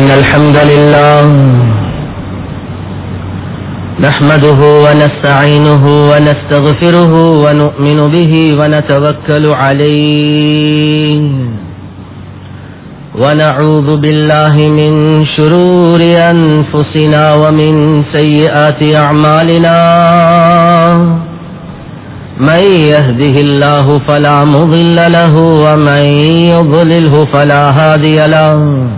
إن الحمد لله نحمده ونستعينه ونستغفره ونؤمن به ونتوكل عليه ونعوذ بالله من شرور أنفسنا ومن سيئات أعمالنا من يهده الله فلا مضل له ومن يضلله فلا هادي له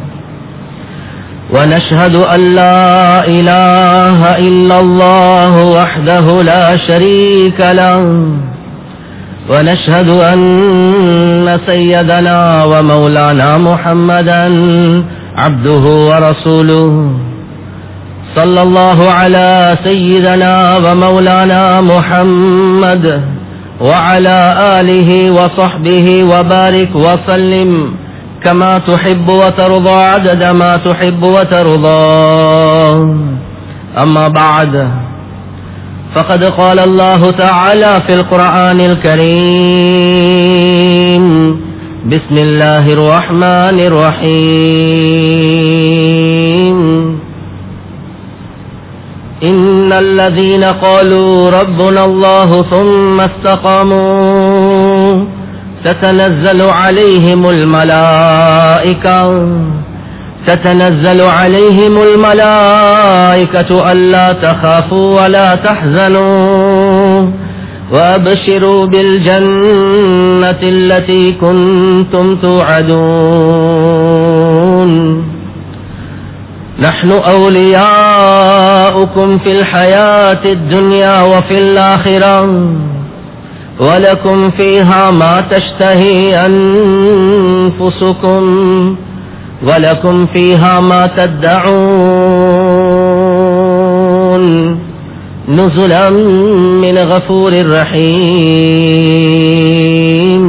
ونشهد أن لا إله إلا الله وحده لا شريك له ونشهد أن سيدنا ومولانا محمدا عبده ورسوله صلى الله على سيدنا ومولانا محمد وعلى آله وصحبه وبارك وسلم كما تحب وترضى عدد ما تحب وترضى أما بعد فقد قال الله تعالى في القرآن الكريم بسم الله الرحمن الرحيم إن الذين قالوا ربنا الله ثم استقاموا تتنزل عليهم الملائكة تتنزل عليهم الملائكة ألا تخافوا ولا تحزنوا وأبشروا بالجنة التي كنتم توعدون نحن أولياؤكم في الحياة الدنيا وفي الآخرة ولكم فيها ما تشتهي أنفسكم ولكم فيها ما تدعون نزلا من غفور رحيم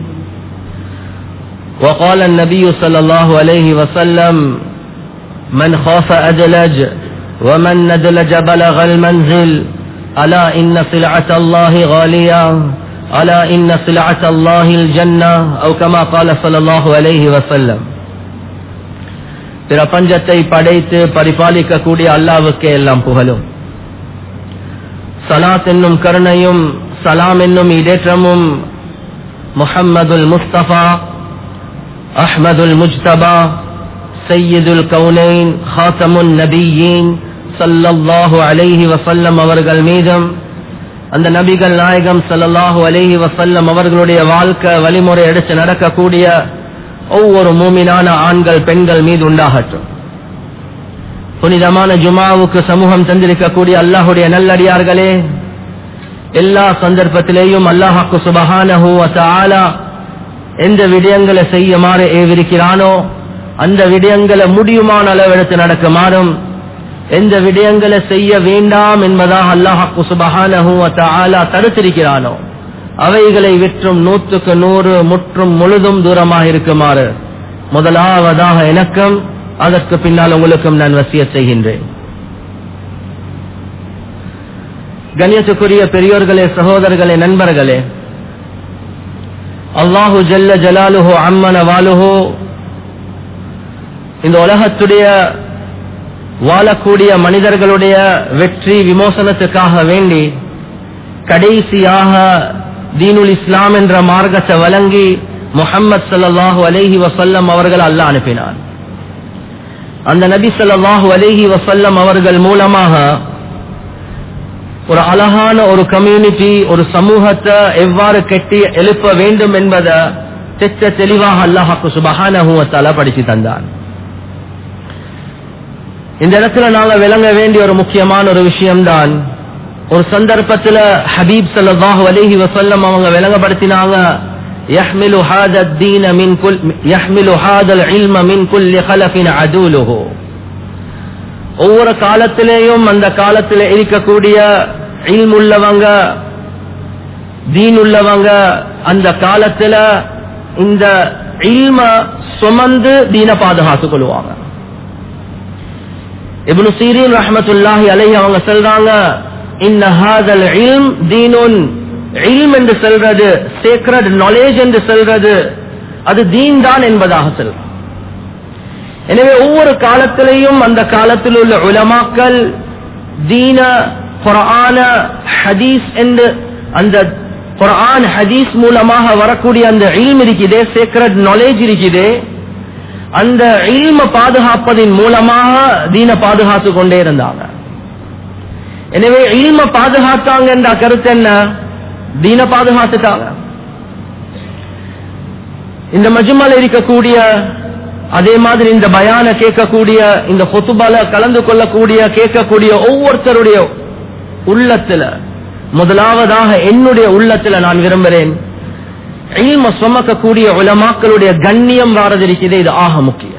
وقال النبي صلى الله عليه وسلم من خاف أدلج ومن ندلج بلغ المنزل ألا إن سلعة الله غالية ألا إن سلعة الله الجنة أو كما قال صلى الله عليه وسلم பிரபஞ்சத்தை படைத்து பரிபாலிக்கக்கூடிய அல்லாவுக்கே எல்லாம் புகழும் சலாத் என்னும் கருணையும் சலாம் என்னும் இடேற்றமும் முஹம்மதுல் முஸ்தபா அஹ்மதுல் முஜ்தபா சையீதுல் கவுனைன் ஹாத்தமுன் நபியீன் சல்லல்லாஹு அலைஹி வசல்லம் அவர்கள் மீதும் அந்த நபிகள் நாயகம் சல்லல்லாஹு அலைஹி வசல்லம் அவர்களுடைய வாழ்க்கை வழிமுறை எடுத்து நடக்கக்கூடிய ஒவ்வொரு மூமினான ஆண்கள் பெண்கள் மீது உண்டாகட்டும் புனிதமான ஜுமாவுக்கு சமூகம் தந்திருக்கக்கூடிய அல்லாஹுடைய நல்லடியார்களே எல்லா சந்தர்ப்பத்திலேயும் அல்லாஹாக்கு சுபஹானஹூ ஆலா எந்த விடயங்களை செய்யுமாறு ஏவிருக்கிறானோ அந்த விடயங்களை முடியுமான அளவெடுத்து நடக்குமாறும் எந்த விடயங்களை செய்ய வேண்டாம் என்பதாக அல்லாஹாக்கு சுபஹானஹூ ஆலா தடுத்திருக்கிறானோ அவைகளை விற்றும் நூற்றுக்கு நூறு முற்றும் முழுதும் தூரமாக இருக்குமாறு முதலாவதாக எனக்கும் அதற்கு பின்னால் உங்களுக்கும் நான் வசிய செய்கின்றேன் கண்ணியத்துக்குரிய பெரியோர்களே சகோதரர்களே நண்பர்களே அல்லாஹு ஜல்ல ஜலாலுஹோ அம்மன வாலுஹோ இந்த உலகத்துடைய வாழக்கூடிய மனிதர்களுடைய வெற்றி விமோசனத்துக்காக வேண்டி கடைசியாக தீனுல் இஸ்லாம் என்ற மார்க்கத்தை வழங்கி முகம்மது சல்லாஹூ அலேஹி வசல்லம் அவர்கள் அல்ல அனுப்பினார் அந்த நபி சொல்லாஹூ அலேஹி வசல்லம் அவர்கள் மூலமாக ஒரு அழகான ஒரு கம்யூனிட்டி ஒரு சமூகத்தை எவ்வாறு கட்டி எழுப்ப வேண்டும் என்பதை தெற்ற தெளிவாக அல்லாஹாக்கு சுபஹானஹூவத்தால படிச்சு தந்தார் இந்த இடத்துல நாங்க விளங்க வேண்டிய ஒரு முக்கியமான ஒரு விஷயம்தான் ஒரு சந்தர்ப்பத்தில் ஹபீப் சல்லாஹு அலிஹி வசல்லம் அவங்க விளங்கப்படுத்தினாங்க يحمل هذا الدين من كل يحمل هذا العلم من كل خلف عدوله ஒவ்வொரு காலத்திலேயும் அந்த காலத்தில் இருக்கக்கூடிய இல்ம் உள்ளவங்க தீன் உள்ளவங்க அந்த காலத்துல இந்த இல்ம சுமந்து தீன பாதுகாத்துக் கொள்வாங்க இப்னு சீரின் ரஹமத்துல்லாஹி அலைஹி அவங்க சொல்றாங்க இன்ன ஹாதல் இல்ம் தீனுன் இல்ம் என்று சொல்றது சேக்ரட் நாலேஜ் என்று சொல்றது அது தீன் தான் என்பதாக சொல்றாங்க எனவே ஒவ்வொரு காலத்திலையும் அந்த காலத்தில் உள்ள உலமாக்கள் தீன குரான ஹதீஸ் என்று அந்த குரான் ஹதீஸ் மூலமாக வரக்கூடிய அந்த இல்ம் இருக்குதே சேக்ரட் நாலேஜ் இருக்குதே அந்த இல்ம பாதுகாப்பதின் மூலமாக தீன பாதுகாத்து கொண்டே இருந்தாங்க எனவே இல்ம பாதுகாத்தாங்க என்ற கருத்து என்ன தீன பாதுகாத்துட்டாங்க இந்த மஜ்மல் இருக்கக்கூடிய அதே மாதிரி இந்த பயான கேட்கக்கூடிய இந்த கொத்துபால கலந்து கொள்ளக்கூடிய கேட்கக்கூடிய ஒவ்வொருத்தருடைய உள்ளத்துல முதலாவதாக என்னுடைய உள்ளத்துல நான் விரும்புகிறேன் இல்ம சுமக்கக்கூடிய உலமாக்களுடைய கண்ணியம் வாரது இருக்கிறது இது ஆக முக்கியம்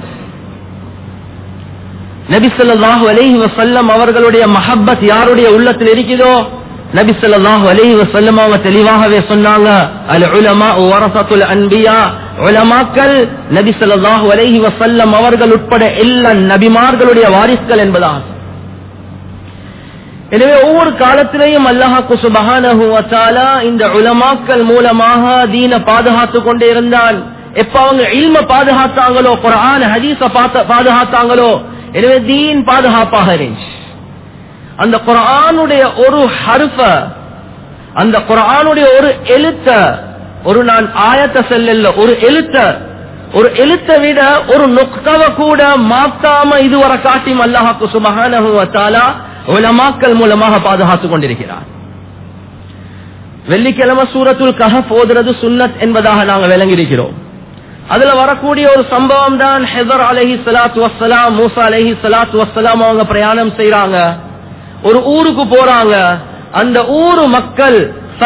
நபி ஸல்லல்லாஹு அலைஹி வஸல்லம் அவர்களுடைய மஹப்பத் யாருடைய உள்ளத்தில் இருக்குதோ நபி ஸல்லல்லாஹு அலைஹி வஸல்லம் அவங்க தெளிவாகவே சொன்னாங்க அல் உலமா வரசத்துல் அன்பியா உலமாக்கள் நபி ஸல்லல்லாஹு அலைஹி வஸல்லம் அவர்கள் உட்பட எல்லா நபிமார்களுடைய வாரிசுகள் என்பதாக எனவே ஒவ்வொரு காலத்திலேயும் அல்லாஹாக்கு சுபஹானஹு வ தஆலா இந்த உலமாக்கள் மூலமாக தீன பாதுகாத்து கொண்டே இருந்தான் எப்ப அவங்க இல்ம பாதுகாத்தாங்களோ குர்ஆன் ஹதீஸ பாதுகாத்தாங்களோ எனவே தீன் பாதுகாப்பாக இருந்துச்சு அந்த குரானுடைய ஒரு ஹருஃப அந்த குரானுடைய ஒரு எழுத்த ஒரு நான் ஆயத்த செல்லல ஒரு எழுத்த ஒரு எழுத்த விட ஒரு நொக்கவ கூட மாத்தாம இதுவரை காட்டியும் அல்லாஹாக்கு சுபஹானஹு வ தஆலா உலமாக்கள் மூலமாக பாதுகாத்துக் கொண்டிருக்கிறார் வெள்ளிக்கிழமை சூரத்துல் கஹப் ஓதுறது சுன்னத் என்பதாக நாங்கள் விளங்கியிருக்கிறோம் அதுல வரக்கூடிய ஒரு சம்பவம் தான் ஹெதர் அலஹி சலாத்து வசலாம் மூசா அலஹி சலாத்து வசலாம் அவங்க பிரயாணம் செய்யறாங்க ஒரு ஊருக்கு போறாங்க அந்த ஊரு மக்கள்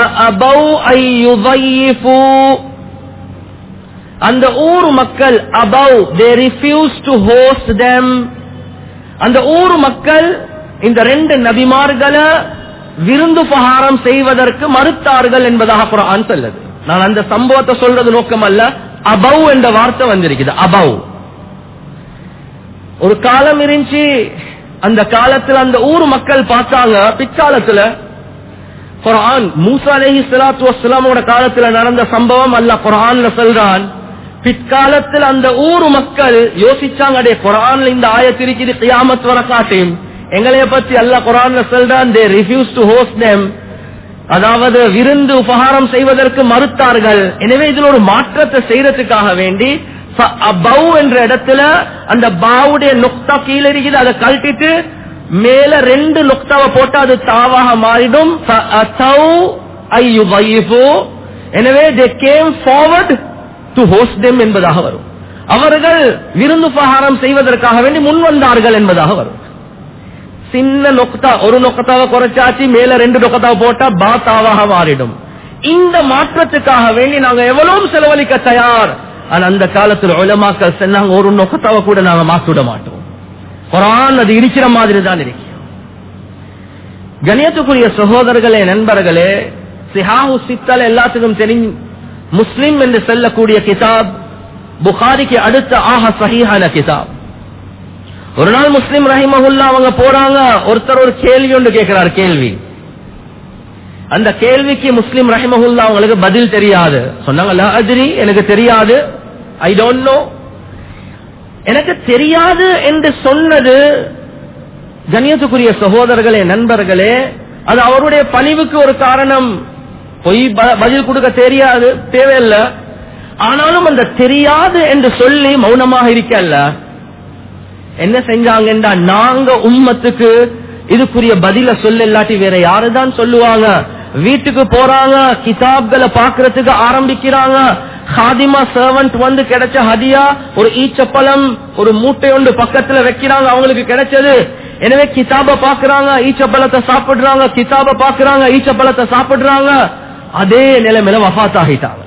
அந்த ஊர் மக்கள் above they refuse to host them அந்த ஊர் மக்கள் இந்த ரெண்டு நபிமார்களை விருந்து பகாரம் செய்வதற்கு மறுத்தார்கள் என்பதாக குரான் சொல்லுது நான் அந்த சம்பவத்தை சொல்றது நோக்கம் அல்ல அபவ் என்ற வார்த்தை வந்திருக்குது அபவ் ஒரு காலம் இருந்துச்சு அந்த காலத்துல அந்த ஊர் மக்கள் பார்த்தாங்க பிற்காலத்துல குரான் மூசா அலஹி சலாத்து வஸ்லாமோட காலத்துல நடந்த சம்பவம் அல்ல குரான்ல சொல்றான் பிற்காலத்தில் அந்த ஊர் மக்கள் யோசிச்சாங்க அடே குரான்ல இந்த ஆயத்திருக்குது கியாமத் வர காட்டும் எங்களைய பத்தி அல்ல குரான்ல சொல்றான் they refuse to host them அதாவது விருந்து உபகாரம் செய்வதற்கு மறுத்தார்கள் எனவே இதில் ஒரு மாற்றத்தை செய்யறதுக்காக வேண்டி பவ் என்ற இடத்துல அந்த பாவுடைய நொக்தா கீழே இருக்குது அதை கழட்டிட்டு மேல ரெண்டு நொக்தாவை போட்டு அது தாவாக மாறிடும் எனவே they came forward to host them என்பதாக வரும் அவர்கள் விருந்து உபகாரம் செய்வதற்காக வேண்டி முன் வந்தார்கள் என்பதாக வரும் சின்ன நொக்தா ஒரு நொக்கத்தாவை குறைச்சாச்சு மேல ரெண்டு நொக்கத்தாவை போட்டா பாத்தாவாக மாறிடும் இந்த மாற்றத்துக்காக வேண்டி நாங்க எவ்வளவு செலவழிக்க தயார் ஆனா அந்த காலத்துல உலமாக்கள் சொன்னாங்க ஒரு நொக்கத்தாவை கூட நாங்க மாற்றிவிட மாட்டோம் குரான் அது இருக்கிற மாதிரி தான் இருக்கு கணியத்துக்குரிய சகோதரர்களே நண்பர்களே சிஹாஹு சித்தல் எல்லாத்துக்கும் தெரிஞ்சு முஸ்லிம் என்று சொல்லக்கூடிய கிதாப் புகாரிக்கு அடுத்த ஆக சஹீஹான கிதாப் ஒரு நாள் முஸ்லிம் ரஹிமஹுல்லா அவங்க போறாங்க ஒருத்தர் ஒரு கேள்வி ஒன்று கேட்கிறார் கேள்வி அந்த கேள்விக்கு முஸ்லிம் ரஹிமஹுல்லா அவங்களுக்கு பதில் தெரியாது சொன்னாங்க அஜிரி எனக்கு தெரியாது ஐ டோன்ட் நோ எனக்கு தெரியாது என்று சொன்னது கண்ணியத்துக்குரிய சகோதரர்களே நண்பர்களே அது அவருடைய பணிவுக்கு ஒரு காரணம் பொய் பதில் கொடுக்க தெரியாது தேவையில்லை ஆனாலும் அந்த தெரியாது என்று சொல்லி மௌனமாக இருக்கல்ல என்ன செஞ்சாங்கன்றா நாங்க உம்மத்துக்கு இதுக்குரிய பதில சொல்ல இல்லாட்டி வேற யாருதான் சொல்லுவாங்க வீட்டுக்கு போறாங்க கிதாப்களை பாக்குறதுக்கு ஆரம்பிக்கிறாங்க ஹாதிமா சர்வன்ட் வந்து கிடைச்ச ஹதியா ஒரு ஈச்சப்பழம் ஒரு மூட்டை ஒன்று பக்கத்துல வைக்கிறாங்க அவங்களுக்கு கிடைச்சது எனவே கிதாப பாக்குறாங்க ஈச்சப்பழத்தை சாப்பிடுறாங்க கிதாப பாக்குறாங்க ஈச்சப்பழத்தை சாப்பிடுறாங்க அதே நிலைமையில வஃத் ஆகிட்டாங்க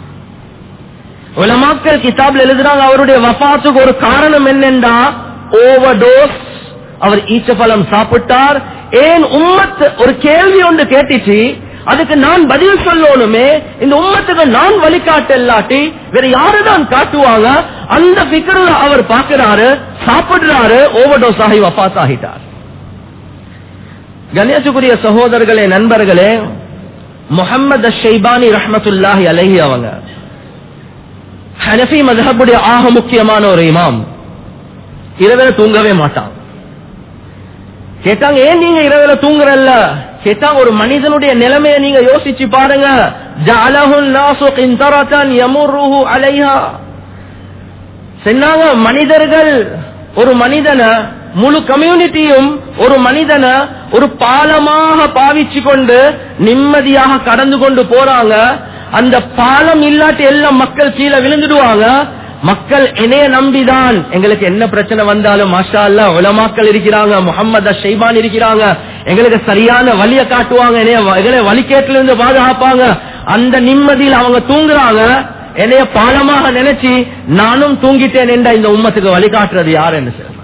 உலமாக்கள் கிதாப்ல எழுதுறாங்க அவருடைய வஃத்துக்கு ஒரு காரணம் என்னென்றா ஓவர் டோஸ் அவர் ஈச்சப்பழம் சாப்பிட்டார் ஏன் உம்மத் ஒரு கேள்வி ஒன்று கேட்டுச்சு அதுக்கு நான் பதில் சொல்லணுமே இந்த உம்மத்துக்கு நான் வழிகாட்ட இல்லாட்டி வேற யாருதான் காட்டுவாங்க அந்த பிக்கர்ல அவர் பாக்குறாரு சாப்பிடுறாரு ஓவர் டோஸ் ஆகி வபாத் ஆகிட்டார் கணேசுக்குரிய சகோதரர்களே நண்பர்களே முகமது ஷைபானி ரஹமத்துல்லாஹி அலஹி அவங்க ஹனஃபி மதஹபுடைய ஆக முக்கியமான ஒரு இமாம் இரவில தூங்கவே மாட்டாங்க கேட்டாங்க ஏன் நீங்க இரவில தூங்குறல்ல கேட்டாங்க ஒரு மனிதனுடைய நிலைமையை நீங்க யோசிச்சு பாருங்க ஜஅலஹுன் நாசு கிந்தரதன் யமுருஹு அலைஹா சொன்னாங்க மனிதர்கள் ஒரு மனிதனை முழு கம்யூனிட்டியும் ஒரு மனிதனை ஒரு பாலமாக பாவிச்சு கொண்டு நிம்மதியாக கடந்து கொண்டு போறாங்க அந்த பாலம் இல்லாட்டி எல்லாம் மக்கள் கீழே விழுந்துடுவாங்க மக்கள் என்னைய நம்பிதான் எங்களுக்கு என்ன பிரச்சனை வந்தாலும் மாஷா அல்லா உலமாக்கள் இருக்கிறாங்க முகமது ஷைபான் இருக்கிறாங்க எங்களுக்கு சரியான வழிய காட்டுவாங்க என்னைய எங்களை வழிகேட்டில இருந்து பாதுகாப்பாங்க அந்த நிம்மதியில் அவங்க தூங்குறாங்க என்னைய பாலமாக நினைச்சு நானும் தூங்கிட்டேன் என்ற இந்த உம்மத்துக்கு வழிகாட்டுறது யார் என்று சொல்லலாம்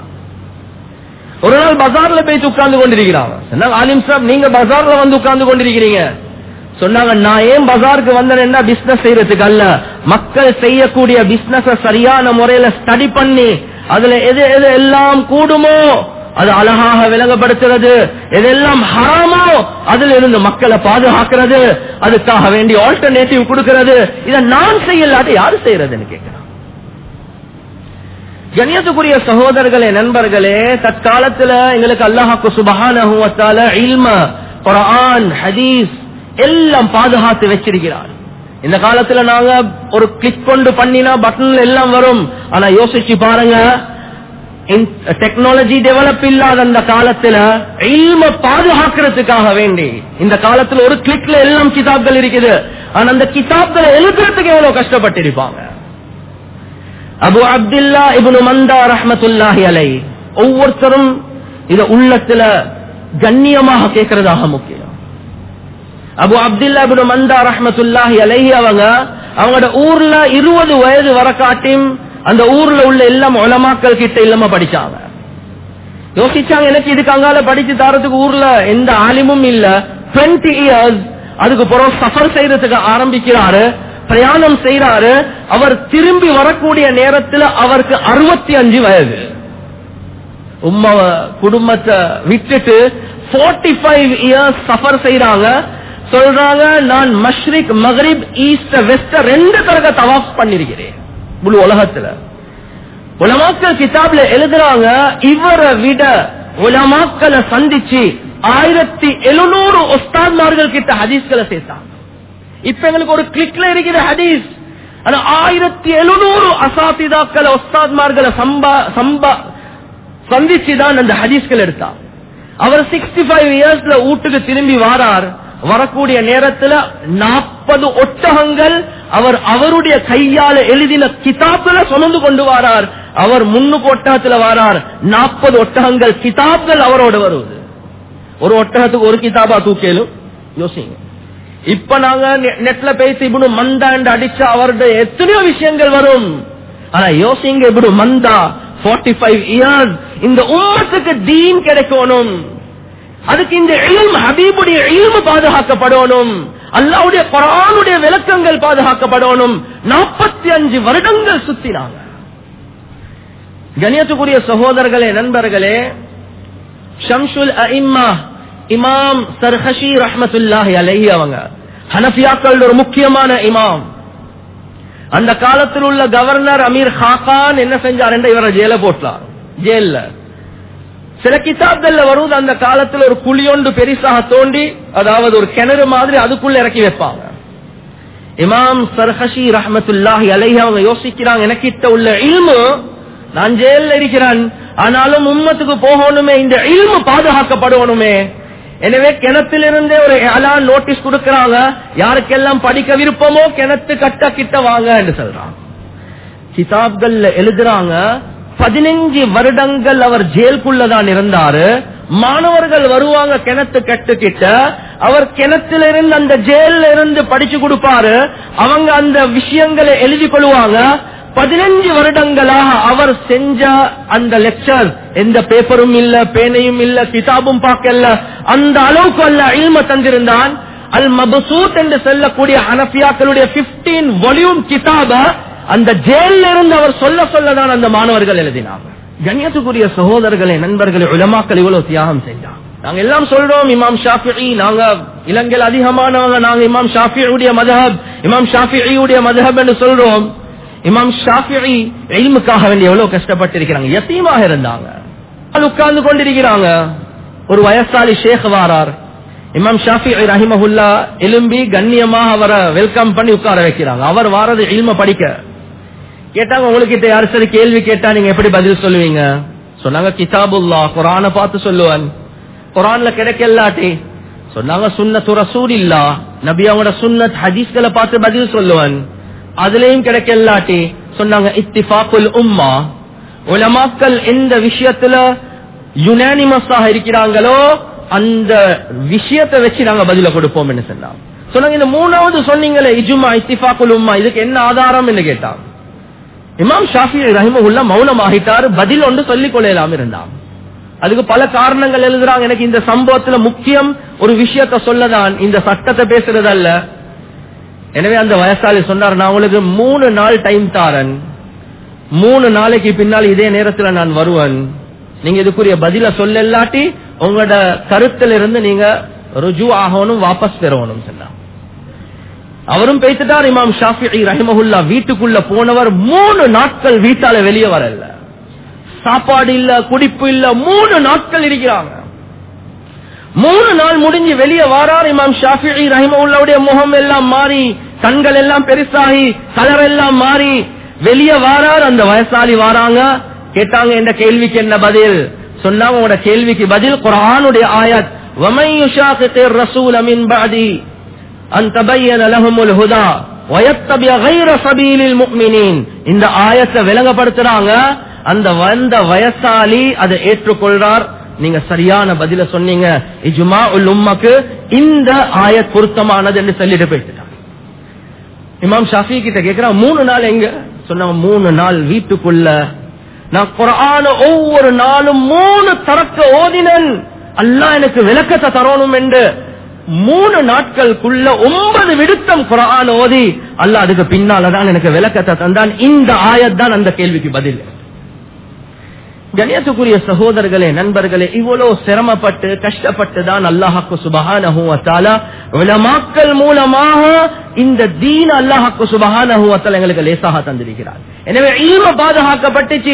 ஒரு நாள் பஜார்ல போய் உட்கார்ந்து கொண்டிருக்கிறாங்க சொன்னாங்க ஆலிம் சாப் நீங்க பஜார்ல வந்து உட்கார்ந்து கொண்டிருக்கிறீங்க சொன்னாங்க நான் ஏன் பஜாருக்கு வந்தேன்னா பிசினஸ் செய்யறதுக்கு அல்ல மக்கள் செய்யக்கூடிய பிசினஸ் சரியான முறையில ஸ்டடி பண்ணி அதுல எது எது எல்லாம் கூடுமோ அது அழகாக விளங்கப்படுத்துறது எதெல்லாம் ஹராமோ அதுல இருந்து மக்களை பாதுகாக்கிறது அதுக்காக வேண்டிய ஆல்டர்னேட்டிவ் கொடுக்கிறது இதை நான் செய்யலாட்டி யாரு செய்யறதுன்னு கேட்கிறேன் கணியத்துக்குரிய சகோதரர்களே நண்பர்களே தற்காலத்துல எங்களுக்கு அல்லாஹாக்கு சுபஹான இல்ம குரான் ஹதீஸ் எல்லாம் பாதுகாத்து வச்சிருக்கிறார் இந்த காலத்துல நாங்க ஒரு கிளிக் கொண்டு பண்ணினா பட்டன்ல எல்லாம் வரும் ஆனா யோசிச்சு பாருங்க டெக்னாலஜி டெவலப் இல்லாத அந்த காலத்துல இல்ம பாதுகாக்கிறதுக்காக வேண்டி இந்த காலத்துல ஒரு கிளிக்ல எல்லாம் கிதாப்கள் இருக்குது ஆனா அந்த கிதாப்களை எழுதுறதுக்கு எவ்வளவு கஷ்டப்பட்டிருப்பாங்க அபு அப்துல்லா இபுனு மந்தா ரஹமத்துல்லாஹி அலை ஒவ்வொருத்தரும் இத உள்ளத்துல கண்ணியமாக கேட்கறதாக முக்கியம் அபு அப்துல்லா இபுனு மந்தா ரஹமத்துல்லாஹி அலைஹி அவங்க அவங்களோட ஊர்ல இருபது வயது வர காட்டியும் அந்த ஊர்ல உள்ள எல்லாம் உலமாக்கள் கிட்ட இல்லாம படிச்சாங்க யோசிச்சாங்க எனக்கு இதுக்கு அங்கால படிச்சு தரதுக்கு ஊர்ல எந்த ஆலிமும் இல்ல டுவெண்ட்டி இயர்ஸ் அதுக்கு பிறகு சஃபர் செய்யறதுக்கு ஆரம்பிக்கிறாரு பிரயாணம் செய்யறாரு அவர் திரும்பி வரக்கூடிய நேரத்தில் அவருக்கு அறுபத்தி அஞ்சு வயது உம்ம குடும்பத்தை விட்டுட்டு போர்ட்டி ஃபைவ் இயர்ஸ் சஃபர் செய்யறாங்க சொல்றாங்க நான் மஷ்ரிக் மகரிப் ஈஸ்ட் வெஸ்ட் ரெண்டு தரக தவாஃப் பண்ணிருக்கிறேன் முழு உலகத்துல உலமாக்கள் கிதாப்ல எழுதுறாங்க இவரை விட உலமாக்களை சந்திச்சு ஆயிரத்தி எழுநூறு ஒஸ்தாத்மார்கள் கிட்ட ஹதீஸ்களை சேர்த்தாங்க இப்ப எங்களுக்கு ஒரு கிளிக்ல இருக்கிற ஹதீஸ் ஆனா ஆயிரத்தி எழுநூறு அசாத்திதாக்களை ஒஸ்தாத்மார்களை சம்பா சம்பா சந்திச்சுதான் அந்த ஹதீஸ்கள் எடுத்தார் அவர் சிக்ஸ்டி ஃபைவ் இயர்ஸ்ல வீட்டுக்கு திரும்பி வாரார் வரக்கூடிய நேரத்துல நாற்பது ஒட்டகங்கள் அவர் அவருடைய கையால எழுதின கிதாப்களை சுமந்து கொண்டு வாரார் அவர் முன்னுக்கு ஒட்டகத்துல வாரார் நாற்பது ஒட்டகங்கள் கிதாப்கள் அவரோட வருவது ஒரு ஒட்டகத்துக்கு ஒரு கிதாபா தூக்கலும் யோசிங்க இப்ப நாங்க நெட்ல பேசி இப்படி மந்தாண்டு அடிச்சா அவருடைய எத்தனையோ விஷயங்கள் வரும் ஆனா யோசிங்க இப்படி மந்தா போர்ட்டி ஃபைவ் இயர்ஸ் இந்த உம்மத்துக்கு தீன் கிடைக்கணும் அதுக்கு இந்த இல்ம் ஹபீபுடைய இல்மு பாதுகாக்கப்படணும் அல்லாவுடைய குரானுடைய விளக்கங்கள் பாதுகாக்கப்படணும் நாற்பத்தி அஞ்சு வருடங்கள் சுத்தினாங்க கணியத்துக்குரிய சகோதரர்களே நண்பர்களே ஷம்சுல் அஇம்மா இமாம் சர்ஹஷி ரஹமத்துல்லாஹி அலைஹி அவங்க ஹனஃபியாக்கள் ஒரு முக்கியமான இமாம் அந்த காலத்தில் உள்ள கவர்னர் அமீர் ஹாகான் என்ன செஞ்சார் என்ற இவரை ஜெயில போட்டார் ஜெயில சில கிதாப்கள்ல வருவது அந்த காலத்தில் ஒரு குழியொண்டு பெரிசாக தோண்டி அதாவது ஒரு கிணறு மாதிரி அதுக்குள்ள இறக்கி வைப்பாங்க இமாம் சர்ஹஷி ரஹமத்துல்லாஹி அலைஹி அவங்க யோசிக்கிறாங்க எனக்கிட்ட உள்ள இல்மு நான் ஜெயில இருக்கிறேன் ஆனாலும் உம்மத்துக்கு போகணுமே இந்த இல்மு பாதுகாக்கப்படணுமே எனவே கிணத்திலிருந்தே ஒரு அலான் நோட்டீஸ் கொடுக்கறாங்க யாருக்கெல்லாம் படிக்க விருப்பமோ கிணத்து கட்ட கிட்ட வாங்க என்று சொல்றாங்க கிதாப்கள்ல எழுதுறாங்க பதினஞ்சு வருடங்கள் அவர் ஜெயிலுக்குள்ளதான் இருந்தாரு மாணவர்கள் வருவாங்க கிணத்து கட்டு கிட்ட அவர் கிணத்திலிருந்து அந்த ஜெயில இருந்து படிச்சு கொடுப்பாரு அவங்க அந்த விஷயங்களை எழுதி கொள்வாங்க பதினஞ்சு வருடங்களாக அவர் செஞ்ச அந்த லெக்சர் எந்த பேப்பரும் இல்ல பேனையும் இல்ல கிதாபும் பார்க்கல அந்த அளவுக்கு அல்ல இல்ம தந்திருந்தான் அல் மபசூத் என்று சொல்லக்கூடிய ஹனஃபியாக்களுடைய பிப்டீன் வால்யூம் கிதாப அந்த ஜெயில இருந்து அவர் சொல்ல சொல்லதான் அந்த மாணவர்கள் எழுதினாங்க கண்ணியத்துக்குரிய சகோதரர்களே நண்பர்களே உலமாக்கள் இவ்வளவு தியாகம் செஞ்சாங்க நாங்க எல்லாம் சொல்றோம் இமாம் ஷாஃபி நாங்க இலங்கையில் அதிகமானவங்க நாங்க இமாம் ஷாஃபியுடைய மதஹப் இமாம் ஷாஃபியுடைய மதஹப் என்று சொல்றோம் இமாம் ஷாஃபிஇ இல்முக்காக வேண்டி எவ்வளவு கஷ்டப்பட்டு இருக்கிறாங்க யத்தீமாக இருந்தாங்க உட்கார்ந்து கொண்டிருக்கிறாங்க ஒரு வயசாலி ஷேக் வாரார் இமாம் ஷாஃபி ரஹிமஹுல்லா எலும்பி கண்ணியமாக அவரை வெல்கம் பண்ணி உட்கார வைக்கிறாங்க அவர் வாரது இல்ம படிக்க கேட்டாங்க உங்களுக்கு யாரு சரி கேள்வி கேட்டா நீங்க எப்படி பதில் சொல்லுவீங்க சொன்னாங்க கிதாபுல்லா குரான பார்த்து சொல்லுவேன் குரான்ல கிடைக்கலாட்டி சொன்னாங்க சுன்னத்து ரசூல் இல்லா நபி அவங்களோட சுன்னத் ஹதீஸ்களை பார்த்து பதில் சொல்லுவேன் அதுலயும் கிடைக்கலாட்டி சொன்னாங்க இத்திஃபாக்குல் உம்மா உலமாக்கள் எந்த விஷயத்துல யுனானிமஸாக இருக்கிறாங்களோ அந்த விஷயத்தை வச்சு நாங்க பதில கொடுப்போம் என்ன சொன்னாங்க சொன்னாங்க இந்த மூணாவது சொன்னீங்களே இஜுமா இத்திஃபாக்குல் உம்மா இதுக்கு என்ன ஆதாரம் என்று கேட்டாங்க இமாம் ஷாஃபி ரஹிமஹுல்லா மௌனமாகிட்டாரு பதில் ஒன்று சொல்லிக் கொள்ளலாம் இருந்தான் அதுக்கு பல காரணங்கள் எழுதுறாங்க எனக்கு இந்த சம்பவத்துல முக்கியம் ஒரு விஷயத்த சொல்லதான் இந்த சட்டத்தை பேசுறது அல்ல எனவே அந்த வயசாளி சொன்னார் நான் உங்களுக்கு மூணு நாள் டைம் தாரன் மூணு நாளைக்கு பின்னால் இதே நேரத்துல நான் வருவேன் நீங்க இதுக்குரிய பதில சொல்லலாட்டி உங்களோட கருத்துல இருந்து நீங்க ருஜு ஆகணும் வாபஸ் பெறணும் சொன்னார் அவரும் பேசிட்டார் இமாம் ஷாஃபி ரஹிமஹுல்லா வீட்டுக்குள்ள போனவர் மூணு நாட்கள் வீட்டால வெளியே வரல சாப்பாடு இல்ல குடிப்பு இல்ல மூணு நாட்கள் இருக்கிறாங்க மூணு நாள் முடிஞ்சு வெளியே வாரார் இமாம் ஷாஃபி ரஹிமஹுல்லாவுடைய முகம் எல்லாம் மாறி கண்கள் எல்லாம் பெருசாகி கலர் எல்லாம் மாறி வெளியே வாரார் அந்த வயசாளி வாராங்க கேட்டாங்க இந்த கேள்விக்கு என்ன பதில் சொன்னாங்க உங்களோட கேள்விக்கு பதில் குரானுடைய ஆயத் وَمَن يُشَاقِقِ الرَّسُولَ مِن بَعْدِ أَن تَبَيَّنَ لَهُمُ الْهُدَى وَيَتَّبِعْ غَيْرَ سَبِيلِ الْمُؤْمِنِينَ இந்த ஆயத்தை விளங்கப்படுத்துறாங்க அந்த வந்த வயசாளி அதை ஏற்றுக்கொள்றார் நீங்க சரியான பதில சொன்னீங்க இஜுமா உல் உம்மக்கு இந்த ஆயத் பொருத்தமானது என்று சொல்லிட்டு போயிட்டாங்க இமாம் ஷாஃபி கிட்ட கேக்குறான் மூணு நாள் எங்க சொன்னாங்க மூணு நாள் வீட்டுக்குள்ள நான் குரான ஒவ்வொரு நாளும் மூணு தரக்க ஓதினன் அல்லாஹ் எனக்கு விளக்கத்தை தரணும் என்று மூணு நாட்களுக்குள்ள ஒன்பது விடுத்தம் குரான் ஓதி அல்லாஹ் அதுக்கு பின்னாலதான் எனக்கு விளக்கத்தை தந்தான் இந்த ஆயத் தான் அந்த கேள்விக்கு பதில் கணியத்துக்குரிய சகோதரர்களே நண்பர்களே இவ்வளவு சிரமப்பட்டு கஷ்டப்பட்டு தான் அல்லாஹாக்கு சுபஹானஹு வத்தாலா உலமாக்கள் மூலமாக இந்த தீன் அல்லாஹாக்கு சுபஹானஹு வத்தாலா எங்களுக்கு லேசாக தந்திருக்கிறார் எனவே ஈம பாதுகாக்கப்பட்டுச்சு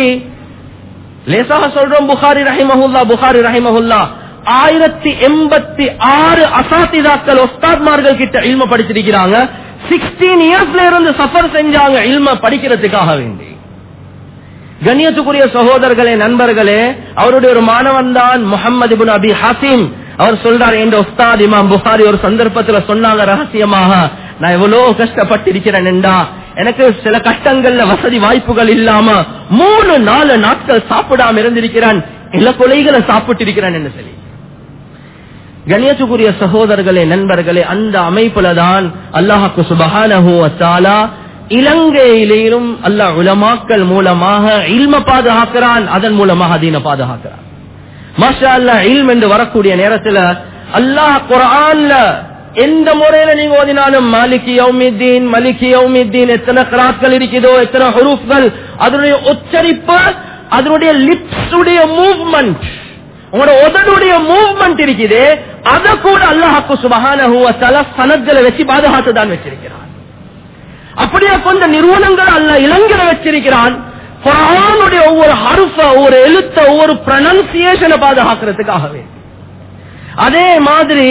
லேசாக சொல்றோம் புகாரி ரஹிமஹுல்லா புகாரி ரஹிமஹுல்லா ஆயிரத்தி எண்பத்தி ஆறு அசாத்திதாக்கள் ஒஸ்தாத்மார்கள் கிட்ட இல்ம படிச்சிருக்கிறாங்க சிக்ஸ்டீன் இயர்ஸ்ல இருந்து சஃபர் செஞ்சாங்க இல்ம படிக்கிறதுக்காக வேண்டி கண்ணியத்துக்குரிய சகோதரர்களே நண்பர்களே அவருடைய ஒரு மாணவன் தான் முகமது இபுன் அபி ஹாசிம் அவர் சொல்றார் என்ற உஸ்தாத் இமாம் புகாரி ஒரு சந்தர்ப்பத்துல சொன்னாங்க ரகசியமாக நான் எவ்வளவு கஷ்டப்பட்டு இருக்கிறேன்டா எனக்கு சில கஷ்டங்கள்ல வசதி வாய்ப்புகள் இல்லாம மூணு நாலு நாட்கள் சாப்பிடாம இருந்திருக்கிறான் இல கொலைகளை சாப்பிட்டு இருக்கிறான் என்று சொல்லி கணியத்துக்குரிய சகோதரர்களே நண்பர்களே அந்த அமைப்புல தான் அல்லாஹாக்கு சுபஹானஹு வத்தாலா இலங்கையிலும் அல்லாஹ் உலமாக்கள் மூலமாக இல்ம பாதுகாக்கிறான் அதன் மூலமாக அதீன பாதுகாக்கிறான் மாஷா அல்லாஹ் இல்ம் என்று வரக்கூடிய நேரத்துல அல்லாஹ் குரான்ல எந்த முறையில நீங்க ஓதினாலும் மாலிகி யௌமித்தீன் மலிகி யௌமித்தீன் எத்தனை கிராக்கள் இருக்குதோ எத்தனை ஹுரூஃப்கள் அதனுடைய உச்சரிப்பு அதனுடைய லிப்ஸ் உடைய மூவ்மெண்ட் உங்களோட உதடுடைய மூவ்மெண்ட் இருக்குது அதை கூட அல்லாஹாக்கு சுபஹான சனத்துல வச்சு பாதுகாத்து தான் வச்சிருக்கிறான் அப்படியே கொஞ்ச நிறுவனங்கள் அல்ல இளங்கல வச்சிருக்கிறான் குரானுடைய ஒவ்வொரு ஹருஃப ஒவ்வொரு எழுத்த ஒவ்வொரு ப்ரனன்சியேஷனை பாதுகாக்கிறதுக்காகவே அதே மாதிரி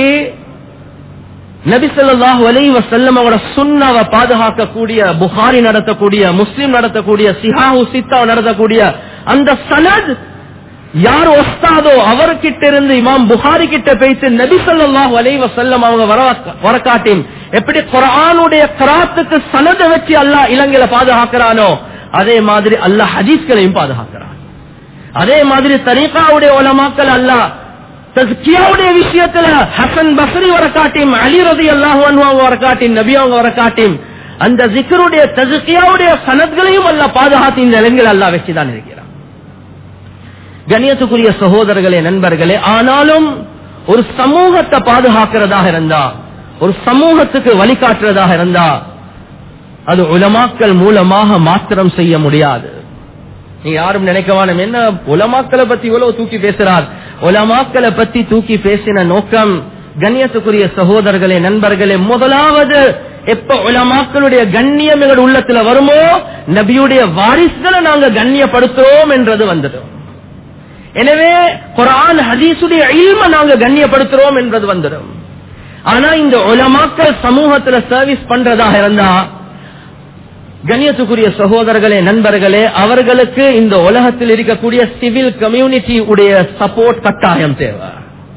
நபிசல்லாஹு அலை வசல்லம் அவரோட சுண்ணாவை பாதுகாக்கக்கூடிய புகாரி நடத்தக்கூடிய முஸ்லிம் நடத்தக்கூடிய சிஹாஹு சித்தா நடத்தக்கூடிய அந்த சனத் யார் ஒஸ்தாதோ அவர்கிட்ட இருந்து இமாம் புகாரி கிட்ட பேசி நபி சொல்லாஹு அலை வசல்லம் அவங்க வரக்காட்டின் எப்படி குரானுடைய கராத்துக்கு சனத வச்சு அல்லாஹ் இலங்கையில பாதுகாக்கிறானோ அதே மாதிரி அல்லாஹ் ஹதீஸ்களையும் பாதுகாக்கிறான் அதே மாதிரி தரீகாவுடைய உலமாக்கள் அல்லாஹ் தஸ்கியாவுடைய விஷயத்துல ஹசன் பஸ்ரி வரக்காட்டியும் அலி ரதி அல்லாஹ் வரக்காட்டின் நபி அவங்க வரக்காட்டியும் அந்த ஜிக்கருடைய தஸ்கியாவுடைய சனத்களையும் அல்ல பாதுகாத்து இந்த இலங்கையில் அல்லா வச்சுதான் இருக்கிறான் கணியத்துக்குரிய சகோதரர்களே நண்பர்களே ஆனாலும் ஒரு சமூகத்தை பாதுகாக்கிறதாக இருந்தா ஒரு சமூகத்துக்கு வழிகாட்டுறதாக இருந்தா அது உலமாக்கள் மூலமாக மாத்திரம் செய்ய முடியாது நீங்க யாரும் நினைக்கவானும் என்ன உலமாக்களை பத்தி இவ்வளவு தூக்கி பேசுறார் உலமாக்களை பத்தி தூக்கி பேசின நோக்கம் கண்ணியத்துக்குரிய சகோதரர்களே நண்பர்களே முதலாவது எப்ப உலமாக்களுடைய கண்ணியம் எங்கள் உள்ளத்துல வருமோ நபியுடைய வாரிசுகளை நாங்க கண்ணியப்படுத்துறோம் என்றது வந்துடும் எனவே குரான் ஹதீசுடைய இல்ம நாங்க கண்ணியப்படுத்துறோம் என்றது வந்துடும் ஆனா இந்த உலமாக்கள் சமூகத்துல சர்வீஸ் பண்றதாக இருந்தா கண்ணியத்துக்குரிய சகோதரர்களே நண்பர்களே அவர்களுக்கு இந்த உலகத்தில் இருக்கக்கூடிய சிவில் கம்யூனிட்டி உடைய சப்போர்ட் கட்டாயம் தேவை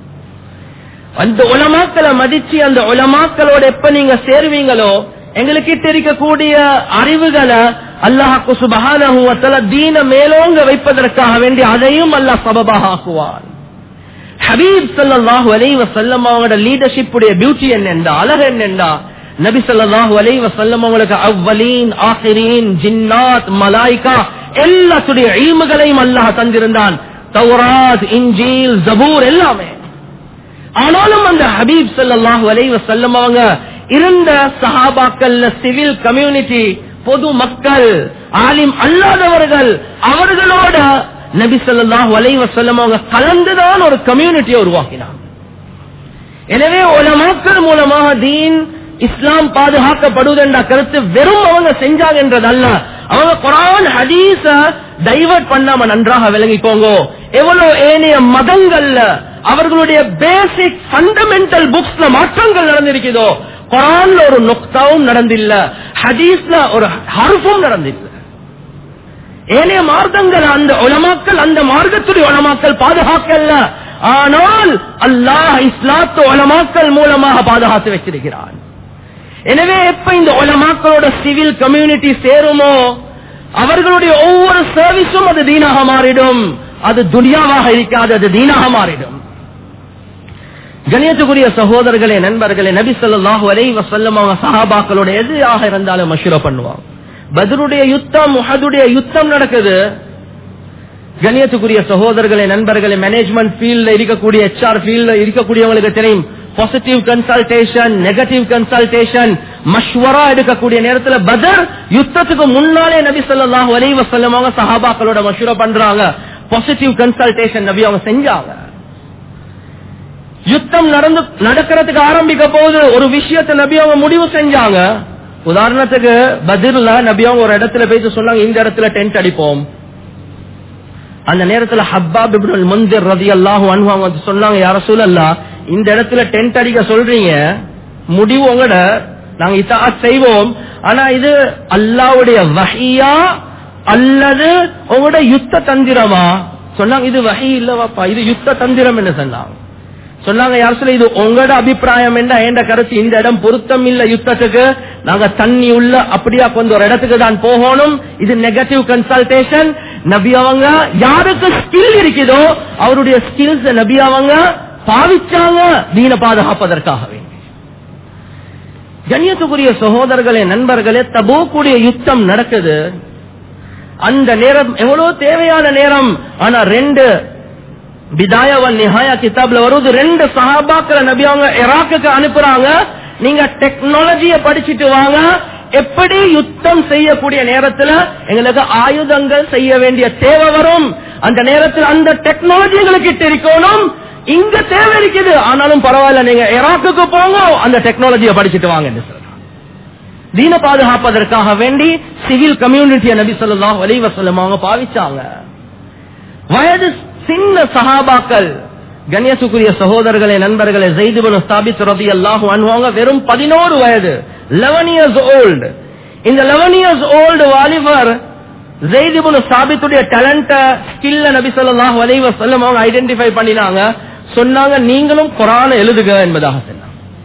அந்த உலமாக்களை மதிச்சு அந்த உலமாக்களோட எப்ப நீங்க சேருவீங்களோ எங்களுக்கிட்ட இருக்கக்கூடிய அறிவுகளை அல்லாஹாக்கு சுபகான தீன மேலோங்க வைப்பதற்காக வேண்டி அதையும் அல்லாஹ் சபபாக ஆக்குவான் ஹபீப் சல்லாஹூ அலை வசல்லம் அவங்களோட லீடர்ஷிப் உடைய பியூட்டி என்னென்றா அழகு என்னென்றா நபி சல்லாஹூ அலை வசல்லம் அவங்களுக்கு அவ்வலீன் ஆசிரீன் ஜின்னாத் மலாய்கா எல்லாத்துடைய இல்முகளையும் அல்லாஹ் தந்திருந்தான் தௌராத் இன்ஜீல் ஜபூர் எல்லாமே ஆனாலும் அந்த ஹபீப் சல்லாஹூ அலை வசல்லம் அவங்க இருந்த சஹாபாக்கள் சிவில் கம்யூனிட்டி பொது மக்கள் ஆலிம் அல்லாதவர்கள் அவர்களோட நபி சொல்லாஹு அலைவசல்லம் அவங்க கலந்துதான் ஒரு கம்யூனிட்டியை உருவாக்கினார் எனவே உலமாக்கள் மூலமாக தீன் இஸ்லாம் பாதுகாக்கப்படுவது என்ற கருத்து வெறும் அவங்க செஞ்சாங்க என்றதல்ல அவங்க குரான் ஹதீஸ டைவர்ட் பண்ணாம நன்றாக விளங்கிக்கோங்க எவ்வளவு ஏனைய மதங்கள்ல அவர்களுடைய பேசிக் ஃபண்டமெண்டல் புக்ஸ்ல மாற்றங்கள் நடந்திருக்குதோ குரான்ல ஒரு நொக்தாவும் நடந்தில்ல ஹதீஸ்ல ஒரு ஹர்ஃபும் நடந்தில்ல ஏனைய மார்க்கங்கள் அந்த உலமாக்கள் அந்த மார்க்கத்துடைய உலமாக்கள் பாதுகாக்கல ஆனால் அல்லாஹ் இஸ்லாத்து உலமாக்கள் மூலமாக பாதுகாத்து வச்சிருக்கிறான் எனவே எப்ப இந்த உலமாக்களோட சிவில் கம்யூனிட்டி சேருமோ அவர்களுடைய ஒவ்வொரு சர்வீஸும் அது தீனாக மாறிடும் அது துனியாவாக இருக்காது அது தீனாக மாறிடும் கணியத்துக்குரிய சகோதரர்களே நண்பர்களே நபி சொல்லாஹு அலை வசல்லம் அவங்க சஹாபாக்களோட எதுவாக இருந்தாலும் மஷூர பண்ணுவாங்க பதருடைய யுத்தம் முஹதுடைய யுத்தம் நடக்குது கணியத்துக்குரிய சகோதரர்களே நண்பர்களே மேனேஜ்மெண்ட் ஃபீல்ட்ல இருக்கக்கூடிய ஹெச்ஆர் ஃபீல்ட்ல இருக்கக்கூடியவங்களுக்கு தெரியும் பாசிட்டிவ் கன்சல்டேஷன் நெகட்டிவ் கன்சல்டேஷன் மஷ்வரா எடுக்கக்கூடிய நேரத்தில் பதர் யுத்தத்துக்கு முன்னாலே நபி சொல்லாஹு அலை வசல்லம் அவங்க சஹாபாக்களோட மஷூரா பண்றாங்க பாசிட்டிவ் கன்சல்டேஷன் நபி அவங்க செஞ்சாங்க யுத்தம் நடந்து நடக்கிறதுக்கு ஆரம்பிக்க போது ஒரு விஷயத்தை நபி அவங்க முடிவு செஞ்சாங்க உதாரணத்துக்கு பதிர்ல நபி அவங்க ஒரு இடத்துல பேசி சொன்னாங்க இந்த இடத்துல டென்ட் அடிப்போம் அந்த நேரத்துல ஹப்பாப் இப்னுல் முந்திர் ரதி அல்லாஹு அன்ஹு வந்து சொன்னாங்க யார சூழல்லா இந்த இடத்துல டென்ட் அடிக்க சொல்றீங்க முடிவு உங்களோட நாங்க இத்தா செய்வோம் ஆனா இது அல்லாவுடைய வகையா அல்லது உங்களோட யுத்த தந்திரமா சொன்னாங்க இது வகை இல்லவாப்பா இது யுத்த தந்திரம் என்ன சொன்னாங்க சொன்னாங்க யார் சொல்ல இது உங்களோட அபிப்பிராயம் என்ன என்ற கருத்து இந்த இடம் பொருத்தம் இல்ல யுத்தத்துக்கு நாங்க தண்ணி உள்ள அப்படியா கொஞ்சம் ஒரு இடத்துக்கு தான் போகணும் இது நெகட்டிவ் கன்சல்டேஷன் நபி அவங்க யாருக்கு ஸ்கில் இருக்குதோ அவருடைய ஸ்கில்ஸ் நபி அவங்க பாவிச்சாங்க தீன பாதுகாப்பதற்காகவே கண்ணியத்துக்குரிய சகோதரர்களே நண்பர்களே தபோக்குடைய யுத்தம் நடக்குது அந்த நேரம் எவ்வளவு தேவையான நேரம் ஆனா ரெண்டு பிதாயவல் நிஹாயா கிதாப்ல வருது ரெண்டு சஹாபாக்களை நபி அவங்க இராக்குக்கு அனுப்புறாங்க நீங்க டெக்னாலஜிய படிச்சுட்டு வாங்க எப்படி யுத்தம் செய்யக்கூடிய நேரத்துல எங்களுக்கு ஆயுதங்கள் செய்ய வேண்டிய தேவை வரும் அந்த நேரத்தில் அந்த டெக்னாலஜி எங்களுக்கு இருக்கணும் இங்க தேவை இருக்குது ஆனாலும் பரவாயில்ல நீங்க இராக்குக்கு போங்க அந்த டெக்னாலஜியை படிச்சுட்டு வாங்க என்று சொல்றாங்க தீன பாதுகாப்பதற்காக வேண்டி சிவில் கம்யூனிட்டியை நபி சொல்லாஹ் வலிவசல்லம் அவங்க பாவிச்சாங்க வயது சின்ன சஹாபாக்கள் கண்ணியத்துக்குரிய சகோதரர்களே நண்பர்களே ஜெய்துபன் ஸ்தாபித் ரதி அல்லாஹு அனுவாங்க வெறும் பதினோரு வயது லெவன் இயர்ஸ் ஓல்டு இந்த லெவன் இயர்ஸ் ஓல்டு வாலிபர் ஜெய்துபன் ஸ்தாபித்துடைய டேலண்ட ஸ்கில்ல நபி சொல்லாஹு அலைவ செல்லம் அவங்க ஐடென்டிஃபை பண்ணினாங்க சொன்னாங்க நீங்களும் குரான எழுதுக என்பதாக சொன்னாங்க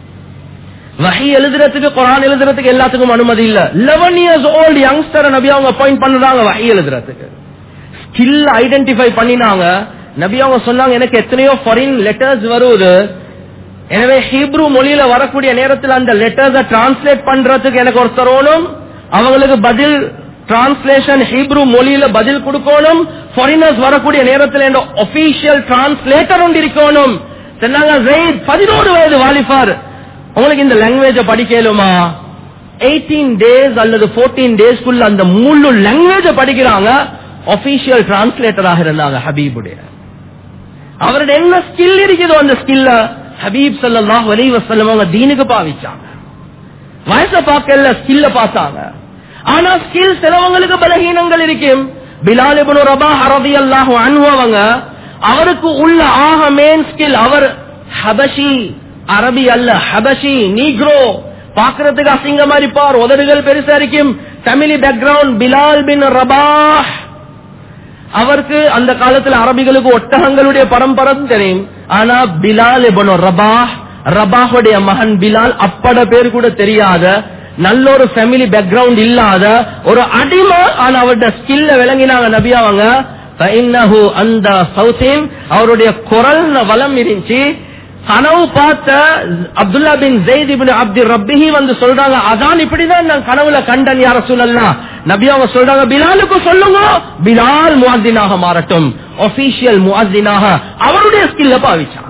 வகை எழுதுறதுக்கு குரான் எழுதுறதுக்கு எல்லாத்துக்கும் அனுமதி இல்ல லெவன் இயர்ஸ் ஓல்டு யங்ஸ்டர் நபி அவங்க அப்பாயிண்ட் பண்ணுறாங்க வகை எழுதுறதுக்கு ஸ்கில் ஐடென்டிஃபை பண்ணினாங்க நபி அவங்க சொன்னாங்க எனக்கு எத்தனையோ ஃபாரின் லெட்டர்ஸ் வருது எனவே ஹீப்ரு மொழியில வரக்கூடிய நேரத்தில் அந்த லெட்டர்ஸ டிரான்ஸ்லேட் பண்றதுக்கு எனக்கு ஒரு தரணும் அவங்களுக்கு பதில் டிரான்ஸ்லேஷன் ஹீப்ரு மொழியில பதில் கொடுக்கணும் ஃபாரினர்ஸ் வரக்கூடிய நேரத்தில் என்ற ஒபிஷியல் டிரான்ஸ்லேட்டர் ஒன்று இருக்கணும் சொன்னாங்க ஜெயித் பதினோரு வயது வாலிபார் உங்களுக்கு இந்த லாங்குவேஜ படிக்கலுமா எயிட்டீன் டேஸ் அல்லது போர்டீன் டேஸ்க்குள்ள அந்த முழு லாங்குவேஜ படிக்கிறாங்க ஒபிஷியல் டிரான்ஸ்லேட்டராக இருந்தாங்க ஹபீபுடைய அவருடைய என்ன ஸ்கில் இருக்குதோ அந்த ஸ்கில்ல ஹபீப் சல்லாஹ் அலி வசல்லம் அவங்க தீனுக்கு பாவிச்சாங்க வயசை பார்க்கல ஸ்கில்ல பார்த்தாங்க ஆனா ஸ்கில் சிலவங்களுக்கு பலகீனங்கள் இருக்கும் பிலால் இப்னு ரபாஹ் ரலியல்லாஹு அன்ஹு அவங்க அவருக்கு உள்ள ஆக மெயின் ஸ்கில் அவர் ஹபஷி அரபி அல்ல ஹபஷி நீக்ரோ பாக்குறதுக்கு அசிங்கமா இருப்பார் உதடுகள் பெருசா இருக்கும் தமிழி பேக்ரவுண்ட் பிலால் பின் ரபாஹ் அவருக்கு அந்த காலத்துல அரபிகளுக்கு ஒட்டகங்களுடைய பரம்பரை தெரியும் ஆனா பிலால் இபனு ரபாஹ் ரபாஹுடைய மகன் பிலால் அப்பட பேர் கூட தெரியாத நல்ல ஒரு ஃபேமிலி பேக்ரவுண்ட் இல்லாத ஒரு அடிமை ஆனா அவருடைய ஸ்கில்ல விளங்கினாங்க நபி அவங்க فإنه அந்த சௌசின் அவருடைய குரல் வளம் இருந்துச்சு கனவு பார்த்த Abdullah bin Zaid ibn Abdul Rabbihi வந்து சொல்றாங்க அதான் இப்படிதான் நான் கனவுல கண்டன் யார சொல்லலாம் நபி அவங்க சொல்றாங்க பிலாலுக்கு சொல்லுங்க பிலால் முஅத்தினாக மாறட்டும் ஒபிஷியல் முஅத்தினாக அவருடைய ஸ்கில்ல பாவிச்சாங்க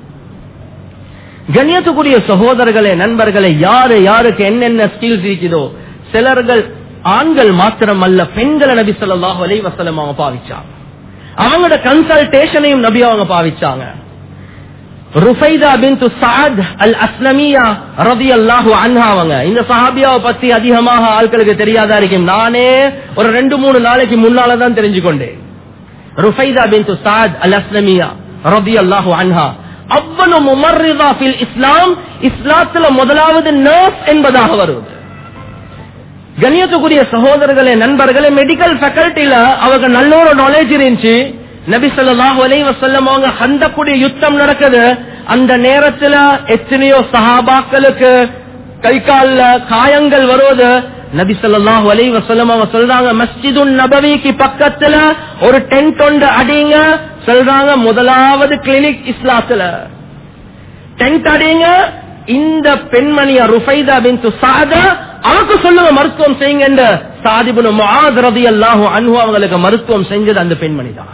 கண்ணியத்துக்குரிய சகோதரர்களே நண்பர்களே யாரு யாருக்கு என்னென்ன ஸ்கில்ஸ் இருக்குதோ சிலர்கள் ஆண்கள் மாத்திரம் அல்ல பெண்களை நபி ஸல்லல்லாஹு அலைஹி வஸல்லம் அவங்க பாவிச்சாங்க அவங்களோட கன்சல்டேஷனையும் நபி அவங்க பாவிச்சாங்க ருஃபைதா பின்து சாத் அல் அஸ்லமியா ரதியல்லாஹு அன்ஹா அவங்க இந்த சஹாபியாவை பத்தி அதிகமாக ஆட்களுக்கு தெரியாதா இருக்கும் நானே ஒரு ரெண்டு மூணு நாளைக்கு முன்னால தான் தெரிஞ்சுக்கொண்டேன் ருஃபைதா பின்து சாத் அல் அஸ்லமியா ரதியல்லாஹு அன்ஹா அவ்வளவு முமர்ரிதா ஃபில் இஸ்லாம் இஸ்லாத்துல முதலாவது நர்ஸ் என்பதாக வருவது கண்ணியத்துக்குரிய சகோதரர்களே நண்பர்களே மெடிக்கல் ஃபேக்கல்ட்டில அவங்க நல்ல ஒரு நாலேஜ் இருந்துச்சு நபி ஸல்லல்லாஹு அலைஹி வஸல்லம் அவங்க ஹந்தக்குடைய யுத்தம் நடக்குது அந்த நேரத்துல எத்தனையோ சஹாபாக்களுக்கு கை கால்ல காயங்கள் வருவது நபி ஸல்லல்லாஹு அலைஹி வஸல்லம் அவங்க சொல்றாங்க மஸ்ஜிதுன் நபவிக்கு பக்கத்துல ஒரு டென்ட் ஒன்று அடிங்க சொல்றாங்க முதலாவது கிளினிக் இஸ்லாத்துல டென்ட் அடிங்க இந்த பெண்மணிய ருஃபைதா பின் சாதா அவருக்கு சொல்லுங்க மருத்துவம் செய்யுங்க சாதிபுன முஆத் ரலியல்லாஹு அன்ஹு அவங்களுக்கு மருத்துவம் செஞ்சது அந்த பெண்மணி தான்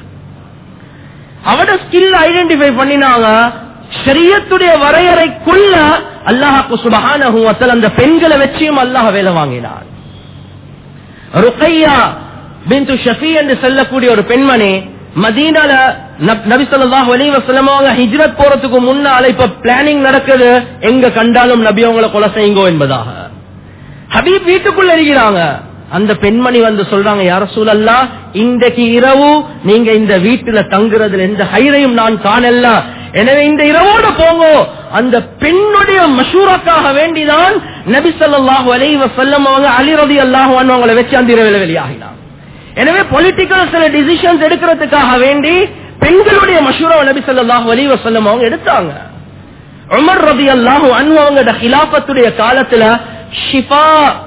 அவட ஸ்கில் ஐடென்டிஃபை பண்ணினாங்க ஷரியத்துடைய வரையறைக்குள்ள அல்லாஹ் சுபஹானஹு வ தஆலா அந்த பெண்களை வச்சியும் அல்லாஹ் வேலை வாங்கினார் ருக்கையா பின்து ஷஃபி என்று சொல்லக்கூடிய ஒரு பெண்மணி மதீனால நப்- நபி ஸல்லல்லாஹு அலைஹி வஸல்லம் அவங்க ஹிஜ்ரத் போறதுக்கு முன்னால இப்ப பிளானிங் நடக்குது எங்க கண்டாலும் நபி அவங்கள கொலை செய்யுங்கோ என்பதாக ஹபீப் வீட்டுக்குள்ள இருக்கிறாங்க அந்த பெண்மணி வந்து சொல்றாங்க யார சூழல்லா இன்றைக்கு இரவு நீங்க இந்த வீட்டுல தங்குறதுல எந்த ஹைரையும் நான் காணல எனவே இந்த இரவோட போங்க அந்த பெண்ணுடைய மஷூராக்காக வேண்டிதான் நபி ஸல்லல்லாஹு அலைஹி வஸல்லம் அவங்க அலி ரலியல்லாஹு அன்ஹு அவங்களை வச்சு அந்த இரவில் வெளியாகினாங்க எனவே பொலிட்டிக்கல் சில டிசிஷன்ஸ் எடுக்கிறதுக்காக வேண்டி பெண்களுடைய மஷூராவை நபி ஸல்லல்லாஹு அலைஹி வஸல்லம் அவங்க எடுத்தாங்க உமர் ரலியல்லாஹு அன்ஹு அவங்களோட ஹிலாஃபத்துடைய காலத்துல ஷிஃபா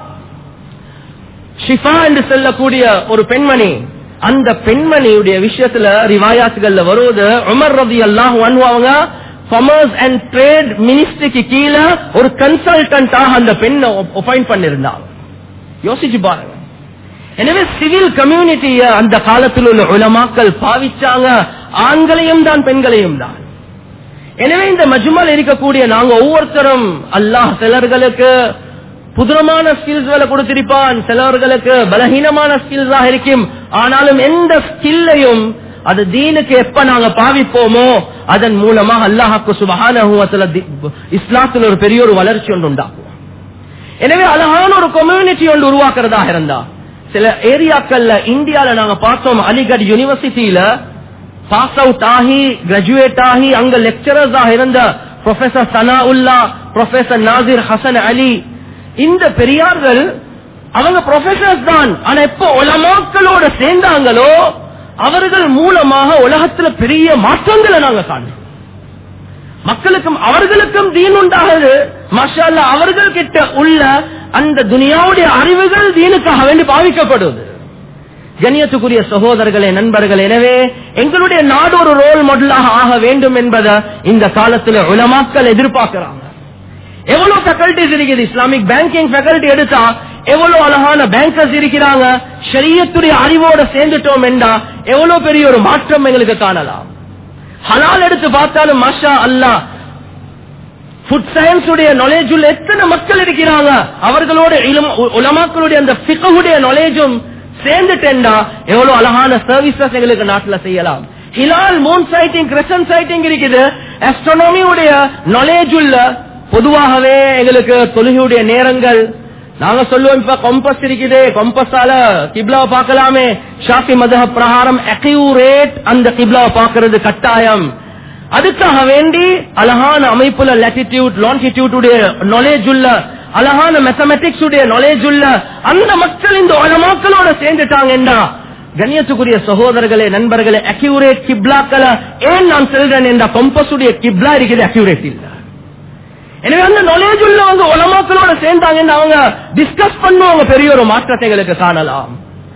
ஷிஃபா என்று சொல்லக்கூடிய ஒரு பெண்மணி அந்த பெண்மணியுடைய விஷயத்துல ரிவாயாத்துகள்ல வருவது உமர் ரதி அல்லாஹ் அவங்க காமர்ஸ் அண்ட் ட்ரேட் மினிஸ்ட்ரிக்கு கீழே ஒரு கன்சல்டன்டாக அந்த பெண்ணை அப்பாயிண்ட் பண்ணிருந்தாங்க யோசிச்சு பாருங்க எனவே சிவில் கம்யூனிட்டிய அந்த காலத்தில் உள்ள உலமாக்கள் பாவிச்சாங்க ஆண்களையும் தான் பெண்களையும் தான் எனவே இந்த மஜ்மல் இருக்கக்கூடிய நாங்க ஒவ்வொருத்தரும் அல்லாஹ் சிலர்களுக்கு புதுரமான ஸ்கில்ஸ்களை கொடுத்திருப்பான் சிலவர்களுக்கு பலகீனமான ஸ்கில்ஸாக இருக்கும் ஆனாலும் எந்த ஸ்கில்லையும் அது தீனுக்கு எப்ப நாங்க பாவிப்போமோ அதன் மூலமாக அல்லாஹாக்கு சுபகான இஸ்லாத்தில் ஒரு பெரிய ஒரு வளர்ச்சி ஒன்று உண்டாகும் எனவே அழகான ஒரு கம்யூனிட்டி ஒன்று உருவாக்குறதாக இருந்தா சில ஏரியாக்கள்ல இந்தியால நாங்க பார்த்தோம் அலிகட் யூனிவர்சிட்டியில பாஸ் அவுட் ஆகி கிராஜுவேட் ஆகி அங்க லெக்சரர்ஸ் இருந்த professor Sanaullah professor Nasir Hasan Ali இந்த பெரியார்கள் அவங்க ப்ரொஃபசர்ஸ் தான் ஆனா எப்போ உலமாக்களோட சேர்ந்தாங்களோ அவர்கள் மூலமாக உலகத்துல பெரிய மாற்றங்களை நாங்க காண்றோம் மக்களுக்கும் அவர்களுக்கும் தீன் உண்டாகுது மாஷா அல்லாஹ், அவர்கள் கிட்ட உள்ள அந்த துனியாவுடைய அறிவுகள் தீனுக்காக வேண்டி பாவிக்கப்படுவது கண்ணியத்துக்குரிய சகோதரர்களே நண்பர்கள் எனவே எங்களுடைய நாடு ஒரு ரோல் மாடலாக ஆக வேண்டும் என்பதை இந்த காலத்துல உலமாக்கள் எதிர்பார்க்கிறாங்க எவ்வளவு ஃபேக்கல்டிஸ் இருக்குது இஸ்லாமிக் பேங்கிங் ஃபேக்கல்டி எடுத்தா எவ்வளவு அழகான பேங்கர்ஸ் இருக்கிறாங்க ஷரியத்துடைய அறிவோட சேர்ந்துட்டோம் என்றா எவ்வளவு பெரிய ஒரு மாற்றம் எங்களுக்கு காணலாம் ஹலால் எடுத்து பார்த்தாலும் மாஷா அல்லாஹ் ஃபுட் சயின்ஸ் உடைய நாலேஜ் உள்ள எத்தனை மக்கள் இருக்கிறாங்க அவர்களோட இளம்- உ- உலமாக்களுடைய அந்த பிகவுடைய நாலேஜும் சேர்ந்துட்டேன்டா எவ்வளவு அழகான சர்வீசஸ் எங்களுக்கு நாட்டுல செய்யலாம் ஹிலால் மூன் சைட்டிங் கிரசன் சைட்டிங் இருக்குது astronomy உடைய நாலேஜ் உள்ள பொதுவாகவே எங்களுக்கு தொழுகையுடைய நேரங்கள் நாங்க சொல்லுவோம் இப்ப கொம்பஸ் இருக்குது கொம்பஸால கிப்லாவை பார்க்கலாமே ஷாஃபி மதஹ பிரகாரம் அக்யூரேட் அந்த கிப்லாவை பார்க்கிறது கட்டாயம் அதுக்காக வேண்டி அழகான அமைப்புல லாட்டிடியூட் லாங்கிடியூட் உடைய நாலேஜ் உள்ள அழகான மேத்தமெட்டிக்ஸ் உடைய நாலேஜ் உள்ள அந்த மக்கள் இந்த உலமாக்களோட சேர்ந்துட்டாங்கன்னா கண்ணியத்துக்குரிய சகோதரர்களே நண்பர்களே அக்யூரேட் கிப்லாக்களை ஏன் நான் சொல்றேன் என்ற கொம்பஸ் உடைய கிப்லா இருக்குது அக்யூரேட் இல்ல எனவே அந்த நாலேஜ் உள்ளவங்க உலமாக்களோட சேர்ந்தாங்கன்னு அவங்க டிஸ்கஸ் பண்ணுவாங்க பெரிய ஒரு மாற்றத்தை எங்களுக்கு காணலாம்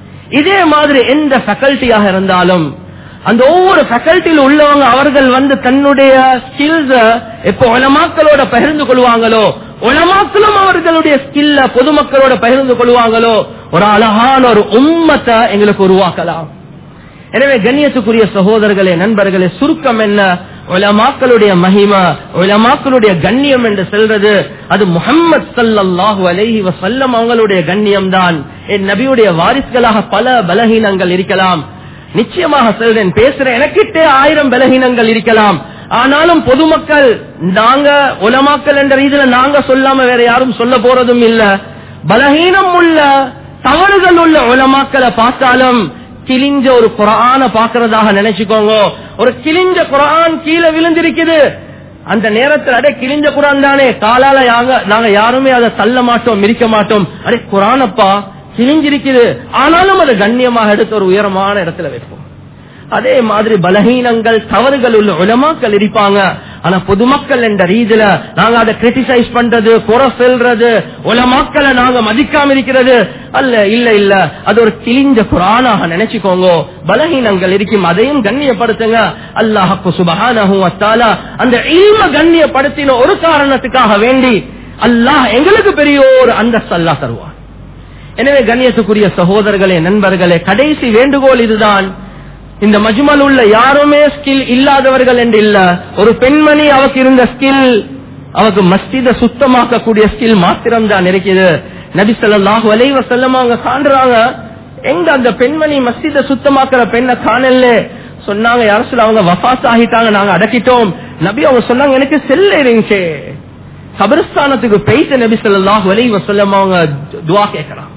இதே மாதிரி எந்த ஃபேக்கல்ட்டியாக இருந்தாலும் அந்த ஒவ்வொரு ஃபேக்கல்ட்டியில் உள்ளவங்க அவர்கள் வந்து தன்னுடைய ஸ்கில்ஸ எப்போ உலமாக்களோட பகிர்ந்து கொள்வாங்களோ உலமாக்களும் அவர்களுடைய ஸ்கில்ல பொதுமக்களோட பகிர்ந்து கொள்வாங்களோ ஒரு அழகான ஒரு உம்மத்தை எங்களுக்கு உருவாக்கலாம் எனவே கண்ணியத்துக்குரிய சகோதரர்களே நண்பர்களே சுருக்கம் என்ன உலமாக்களுடைய மகிமா உலமாக்களுடைய கண்ணியம் என்று சொல்றது அது முகம்மது சல்லல்லாஹு அலைஹி வசல்லம் அவங்களுடைய கண்ணியம் தான் என் நபியுடைய வாரிசுகளாக பல பலகீனங்கள் இருக்கலாம் நிச்சயமாக சொல்றேன் பேசுற எனக்கிட்டே ஆயிரம் பலகீனங்கள் இருக்கலாம் ஆனாலும் பொதுமக்கள் நாங்க உலமாக்கல் என்ற ரீதியில நாங்க சொல்லாம வேற யாரும் சொல்ல போறதும் இல்ல பலகீனம் உள்ள தவறுகள் உள்ள உலமாக்களை பார்த்தாலும் கிழிஞ்ச ஒரு குரான பாக்குறதாக நினைச்சுக்கோங்க ஒரு கிழிஞ்ச குரான் கீழே விழுந்திருக்குது அந்த நேரத்தில் அடே கிழிஞ்ச குரான் தானே காலால யாங்க நாங்க யாருமே அதை தள்ள மாட்டோம் மிரிக்க மாட்டோம் அடே குரானப்பா கிழிஞ்சிருக்குது ஆனாலும் அதை கண்ணியமாக எடுத்து ஒரு உயரமான இடத்துல வைப்போம் அதே மாதிரி பலகீனங்கள் தவறுகள் உள்ள உலமாக்கள் இருப்பாங்க ஆனா பொதுமக்கள் என்ற ரீதியில நாங்க அதை கிரிட்டிசைஸ் பண்றது குறை செல்றது உலமாக்களை நாங்க மதிக்காம இருக்கிறது அல்ல இல்ல இல்ல அது ஒரு கிழிஞ்ச குரானாக நினைச்சுக்கோங்க பலகீனங்கள் இருக்கும் அதையும் கண்ணியப்படுத்துங்க அல்லாஹு சுபஹானஹு வத்தாலா அந்த இல்ம கண்ணியப்படுத்தின ஒரு காரணத்துக்காக வேண்டி அல்லாஹ் எங்களுக்கு பெரிய ஒரு அந்தஸ்து அல்லாஹ் தருவான் எனவே கண்ணியத்துக்குரிய சகோதரர்களே நண்பர்களே கடைசி வேண்டுகோள் இதுதான் இந்த மஜ்மல் உள்ள யாருமே ஸ்கில் இல்லாதவர்கள் என்று இல்ல ஒரு பெண்மணி அவக்கு இருந்த ஸ்கில் அவக்கு மஸ்ஜித சுத்தமாக்கக்கூடிய ஸ்கில் மாத்திரம் தான் இருக்குது நபி ஸல்லல்லாஹு அலைஹி வஸல்லம் அவங்க காண்றாங்க எங்க அந்த பெண்மணி மஸ்ஜித சுத்தமாக்குற பெண்ணை காணல சொன்னாங்க யார் சொல்ல அவங்க வஃபாஸ் ஆகிட்டாங்க நாங்க அடக்கிட்டோம் நபி அவங்க சொன்னாங்க எனக்கு செல்ல இருந்துச்சு கபரஸ்தானத்துக்கு போயிட்டு நபி ஸல்லல்லாஹு அலைஹி வஸல்லம் அவங்க துஆ கேட்கறாங்க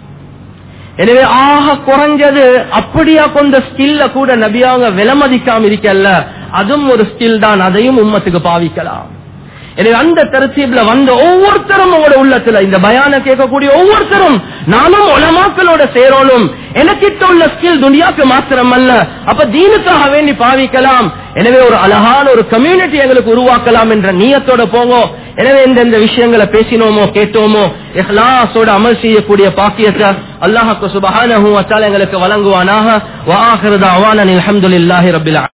எனவே ஆக குறைஞ்சது அப்படியா கொண்ட ஸ்கில்ல கூட நபியாங்க விலமதிக்காம இருக்கல்ல அதுவும் ஒரு ஸ்கில் தான் அதையும் உம்மத்துக்கு பாவிக்கலாம் எனவே அந்த தரத்தீப்ல வந்த ஒவ்வொருத்தரும் உங்களோட உள்ளத்துல இந்த பயான கேட்கக்கூடிய ஒவ்வொருத்தரும் நானும் உலமாக்களோட சேரணும் எனக்கிட்ட உள்ள ஸ்கில் துனியாக்கு மாத்திரம் அல்ல அப்ப தீனுக்காக வேண்டி பாவிக்கலாம் எனவே ஒரு அழகான ஒரு கம்யூனிட்டி எங்களுக்கு உருவாக்கலாம் என்ற நீயத்தோட போங்க எனவே இந்த விஷயங்களை பேசினோமோ கேட்டோமோ இஹ்லாஸோட அமல் செய்யக்கூடிய பாக்கியத்தை அல்லாஹுக்கு சுபஹானஹு வ தஆலா எங்களுக்கு வழங்குவானாக வ ஆகிரு தஅவானா அல்ஹம்துலில்லாஹி ரப்பில்